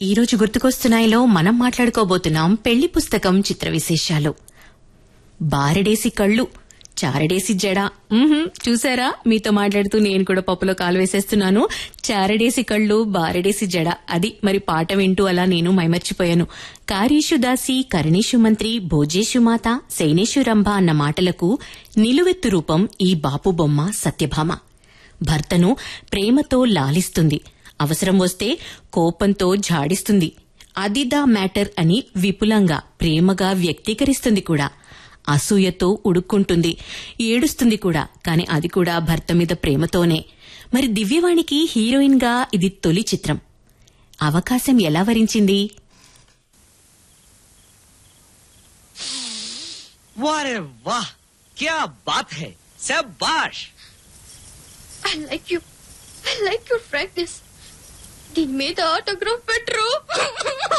ఈ రోజు గుర్తుకొస్తున్నాయిలో మనం మాట్లాడుకోబోతున్నాం పెళ్లి పుస్తకం చిత్ర విశేషాలు బారెడేసి కళ్ళు చారడేసి జడ మ్మ్హ్మ్, చూసారా మీతో మాట్లాడుతూ నేను కూడా పప్పులో కాలు వేసేస్తున్నాను చారడేసి కళ్ళు బారెడేసి జడ అది మరి పాట వింటూ అలా నేను మైమర్చిపోయాను కారీషు దాసి కరణీషు మంత్రి భోజేషు మాత శైనేషు రంభ అన్న మాటలకు నిలువెత్తు రూపం ఈ బాపు బొమ్మ సత్యభామ భర్తను ప్రేమతో లాలిస్తుంది అవసరం వస్తే కోపంతో ఝాడిస్తుంది అదిదా మ్యాటర్ అని విపులంగా ప్రేమగా వ్యక్తీకరిస్తుంది కూడా అసూయతో ఉడుక్కుంటుంది ఏడుస్తుంది కూడా కాని అది కూడా భర్త మీద ప్రేమతోనే మరి దివ్యవాణికి హీరోయిన్ గా ఇది తొలి చిత్రం అవకాశం ఎలా వరించింది वाह रे वाह क्या बात है शाबाश I like you. I like your frankness. దీని మీద ఆటోగ్రాఫ్ పెట్టు